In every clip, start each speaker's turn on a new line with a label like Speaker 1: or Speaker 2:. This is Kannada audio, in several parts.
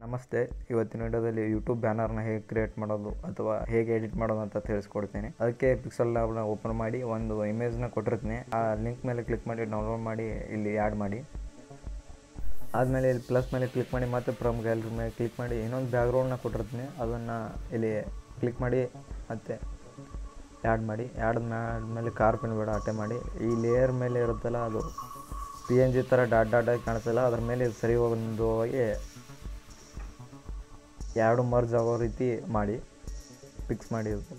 Speaker 1: ನಮಸ್ತೆ ಇವತ್ತಿನ ವಿಡಿಯೋದಲ್ಲಿ ಯೂಟ್ಯೂಬ್ ಬ್ಯಾನರ್ನ ಹೇಗೆ ಕ್ರಿಯೇಟ್ ಮಾಡೋದು ಅಥವಾ ಹೇಗೆ ಎಡಿಟ್ ಮಾಡೋದು ಅಂತ ತಿಳಿಸ್ಕೊಡ್ತೀನಿ ಅದಕ್ಕೆ ಪಿಕ್ಸಲ್ ಲ್ಯಾಬ್ನ ಓಪನ್ ಮಾಡಿ ಒಂದು ಇಮೇಜ್ನ ಕೊಟ್ಟಿರ್ತೀನಿ ಆ ಲಿಂಕ್ ಮೇಲೆ ಕ್ಲಿಕ್ ಮಾಡಿ ಡೌನ್ಲೋಡ್ ಮಾಡಿ ಇಲ್ಲಿ ಆ್ಯಡ್ ಮಾಡಿ ಆದಮೇಲೆ ಇಲ್ಲಿ ಪ್ಲಸ್ ಮೇಲೆ ಕ್ಲಿಕ್ ಮಾಡಿ ಮತ್ತೆ ಫ್ರಮ್ ಗ್ಯಾಲರಿ ಮೇಲೆ ಕ್ಲಿಕ್ ಮಾಡಿ ಇನ್ನೊಂದು ಬ್ಯಾಕ್ಗ್ರೌಂಡ್ನ ಕೊಟ್ಟಿರ್ತೀನಿ ಅದನ್ನು ಇಲ್ಲಿ ಕ್ಲಿಕ್ ಮಾಡಿ ಮತ್ತೆ ಆ್ಯಡ್ ಮಾಡಿ ಆ್ಯಡ್ ಮೇಲೆ ಕಾರ್ಪಿನ ಬೇಡ ಅಟೆ ಮಾಡಿ ಈ ಲೇಯರ್ ಮೇಲೆ ಇರುತ್ತಲ್ಲ ಅದು ಪಿ ಎನ್ ಜಿ ಥರ ಡಾಟ್ ಡಾಟ್ ಆಗಿ ಕಾಣಿಸ್ತಲ್ಲ ಅದ್ರ ಮೇಲೆ ಇದು ಸರಿ ಒಂದು ಹೋಗಿ ಎರಡು ಮರ್ಜ್ ಆಗೋ ರೀತಿ ಮಾಡಿ ಫಿಕ್ಸ್ ಮಾಡಿ ಇದು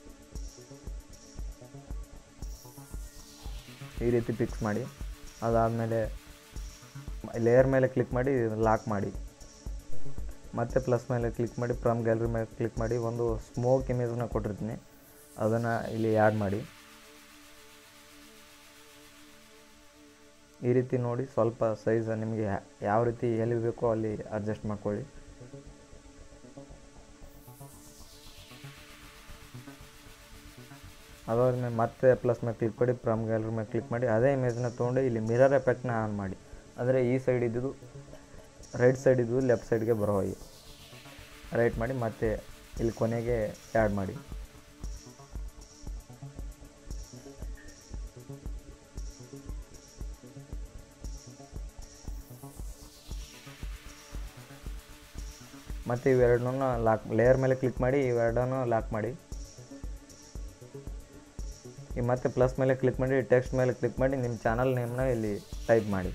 Speaker 1: ಈ ರೀತಿ ಫಿಕ್ಸ್ ಮಾಡಿ ಅದಾದಮೇಲೆ ಲೇಯರ್ ಮೇಲೆ ಕ್ಲಿಕ್ ಮಾಡಿ ಲಾಕ್ ಮಾಡಿ ಮತ್ತೆ ಪ್ಲಸ್ ಮೇಲೆ ಕ್ಲಿಕ್ ಮಾಡಿ ಫ್ರಮ್ ಗ್ಯಾಲರಿ ಮೇಲೆ ಕ್ಲಿಕ್ ಮಾಡಿ ಒಂದು ಸ್ಮೋಕ್ ಇಮೇಜನ್ನ ಕೊಟ್ಟಿರ್ತೀನಿ ಅದನ್ನು ಇಲ್ಲಿ ಆ್ಯಡ್ ಮಾಡಿ ಈ ರೀತಿ ನೋಡಿ ಸ್ವಲ್ಪ ಸೈಜ್ ನಿಮಗೆ ಯಾವ ರೀತಿ ಎಲ್ಲಿ ಬೇಕೋ ಅಲ್ಲಿ ಅಡ್ಜಸ್ಟ್ ಮಾಡ್ಕೊಳ್ಳಿ ಅದಾದ್ಮೇಲೆ ಮತ್ತೆ ಪ್ಲಸ್ ಮೇಲೆ ಕ್ಲಿಕ್ ಮಾಡಿ ಫ್ರಮ್ ಗ್ಯಾಲರಿ ಮೇಲೆ ಕ್ಲಿಕ್ ಮಾಡಿ ಅದೇ ಇಮೇಜ್ನ ತೊಗೊಂಡು ಇಲ್ಲಿ ಮಿರರ್ ಎಫೆಕ್ಟ್ನ ಆನ್ ಮಾಡಿ ಅಂದರೆ ಈ ಸೈಡ್ ಇದ್ದಿದ್ದು ರೈಟ್ ಸೈಡ್ ಇದ್ದು ಲೆಫ್ಟ್ ಸೈಡ್ಗೆ ಬರೋ ಹಾಗೆ ರೈಟ್ ಮಾಡಿ ಮತ್ತೆ ಇಲ್ಲಿ ಕೊನೆಗೆ ಆ್ಯಡ್ ಮಾಡಿ ಮತ್ತು ಇವೆರಡನ್ನೂ ಲಾಕ್ ಲೇಯರ್ ಮೇಲೆ ಕ್ಲಿಕ್ ಮಾಡಿ ಇವೆರಡನ್ನೂ ಲಾಕ್ ಮಾಡಿ ಈ ಮತ್ತೆ ಪ್ಲಸ್ ಮೇಲೆ ಕ್ಲಿಕ್ ಮಾಡಿ ಟೆಕ್ಸ್ಟ್ ಮೇಲೆ ಕ್ಲಿಕ್ ಮಾಡಿ ನಿಮ್ಮ ಚಾನಲ್ ನೇಮ್ನ ಇಲ್ಲಿ ಟೈಪ್ ಮಾಡಿ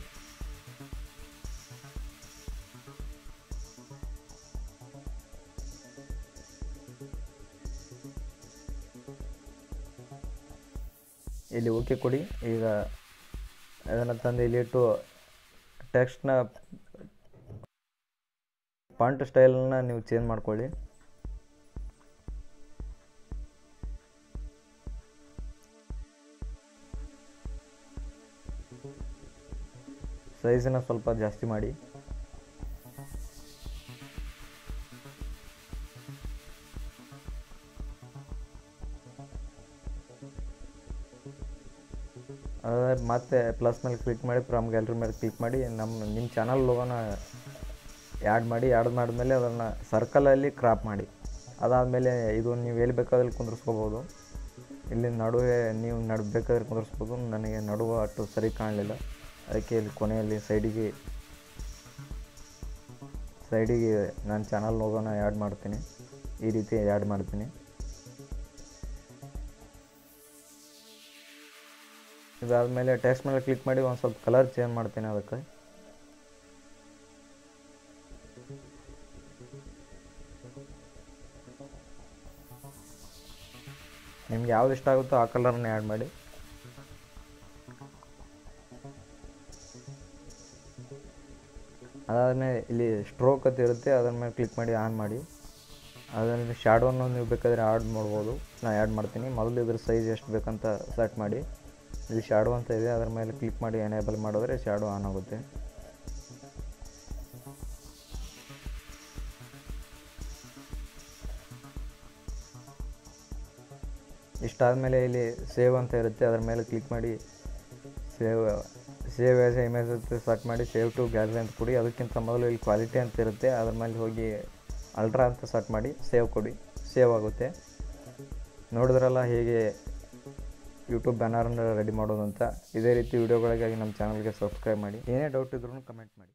Speaker 1: ಇಲ್ಲಿ ಓಕೆ ಕೊಡಿ ಈಗ ಅದನ್ನು ತಂದು ಇಲ್ಲಿಟ್ಟು ಟೆಕ್ಸ್ಟ್ನ ಫಾಂಟ್ ಸ್ಟೈಲನ್ನ ನೀವು ಚೇಂಜ್ ಮಾಡ್ಕೊಳ್ಳಿ ಸೈಜನ್ನ ಸ್ವಲ್ಪ ಜಾಸ್ತಿ ಮಾಡಿ ಅದಾದ ಮತ್ತೆ ಪ್ಲಸ್ ಮೇಲೆ ಕ್ಲಿಕ್ ಮಾಡಿ ಫ್ರಮ್ ಗ್ಯಾಲರಿ ಮೇಲೆ ಕ್ಲಿಕ್ ಮಾಡಿ ನಮ್ಮ ನಿಮ್ಮ ಚಾನಲ್ ಲೋಗೋನ ಆ್ಯಡ್ ಮಾಡಿ ಆ್ಯಡ್ ಮಾಡಿದ್ಮೇಲೆ ಅದನ್ನು ಸರ್ಕಲಲ್ಲಿ ಕ್ರಾಪ್ ಮಾಡಿ ಅದಾದಮೇಲೆ ಇದು ನೀವು ಎಲ್ಲಿ ಬೇಕಾದಲ್ಲಿ ಕುಂದಿರ್ಸ್ಕೋಬೋದು ಇಲ್ಲಿ ನಡುವೆ ನೀವು ನಡು ಬೇಕಾದ್ರೆ ಕುಂದಿರ್ಸ್ಬೋದು ನನಗೆ ನಡುವೆ ಅಷ್ಟು ಸರಿ ಕಾಣಲಿಲ್ಲ ಅದಕ್ಕೆ ಇಲ್ಲಿ ಕೊನೆಯಲ್ಲಿ ಸೈಡಿಗೆ ಸೈಡಿಗೆ ನಾನು ಚಾನಲ್ ಲೋಗೋನ ಆ್ಯಡ್ ಮಾಡ್ತೀನಿ ಈ ರೀತಿ ಆ್ಯಡ್ ಮಾಡ್ತೀನಿ ಇದಾದಮೇಲೆ ಟೆಕ್ಸ್ಟ್ ಮೇಲೆ ಕ್ಲಿಕ್ ಮಾಡಿ ಒಂದು ಸ್ವಲ್ಪ ಕಲರ್ ಚೇಂಜ್ ಮಾಡ್ತೀನಿ ಅದಕ್ಕೆ ನಿಮ್ಗೆ ಯಾವ್ದು ಇಷ್ಟ ಆಗುತ್ತೋ ಆ ಕಲರ್ನ ಆ್ಯಡ್ ಮಾಡಿ ಅದಾದಮೇಲೆ ಇಲ್ಲಿ ಸ್ಟ್ರೋಕ್ ಅಂತ ಇರುತ್ತೆ ಅದರ ಮೇಲೆ ಕ್ಲಿಕ್ ಮಾಡಿ ಆನ್ ಮಾಡಿ ಅದರಲ್ಲಿ ಶ್ಯಾಡೋವನ್ನು ನೀವು ಬೇಕಾದರೆ ಆ್ಯಡ್ ಮಾಡ್ಬೋದು ನಾನು ಆ್ಯಡ್ ಮಾಡ್ತೀನಿ ಮೊದಲು ಇದ್ರ ಸೈಜ್ ಎಷ್ಟು ಬೇಕಂತ ಸೆಟ್ ಮಾಡಿ ಇಲ್ಲಿ ಶ್ಯಾಡೋ ಅಂತ ಇದೆ ಅದರ ಮೇಲೆ ಕ್ಲಿಕ್ ಮಾಡಿ ಎನೇಬಲ್ ಮಾಡಿದ್ರೆ ಶ್ಯಾಡೋ ಆನ್ ಆಗುತ್ತೆ ಇಷ್ಟಾದಮೇಲೆ ಇಲ್ಲಿ ಸೇವ್ ಅಂತ ಇರುತ್ತೆ ಅದರ ಮೇಲೆ ಕ್ಲಿಕ್ ಮಾಡಿ ಸೇವ್ ಸೇವ್ ಆ್ಯಸ್ ಇಮೇಜ್ ಅಂತ ಸರ್ಚ್ ಮಾಡಿ ಸೇವ್ ಟು ಗ್ಯಾಲರಿ ಅಂತ ಕೊಡಿ ಅದಕ್ಕಿಂತ ಮೊದಲು ಇಲ್ಲಿ ಕ್ವಾಲಿಟಿ ಅಂತ ಇರುತ್ತೆ ಅದ್ರ ಮೇಲೆ ಹೋಗಿ ಅಲ್ಟ್ರಾ ಅಂತ ಸರ್ಚ್ ಮಾಡಿ ಸೇವ್ ಕೊಡಿ ಸೇವ್ ಆಗುತ್ತೆ ನೋಡಿದ್ರಲ್ಲ ಹೇಗೆ ಯೂಟ್ಯೂಬ್ ಬ್ಯಾನರನ್ನು ರೆಡಿ ಮಾಡೋದು ಅಂತ ಇದೇ ರೀತಿ ವೀಡಿಯೋಗಳಿಗಾಗಿ ನಮ್ಮ ಚಾನಲ್ಗೆ ಸಬ್ಸ್ಕ್ರೈಬ್ ಮಾಡಿ ಏನೇ ಡೌಟ್ ಇದ್ರೂ ಕಮೆಂಟ್ ಮಾಡಿ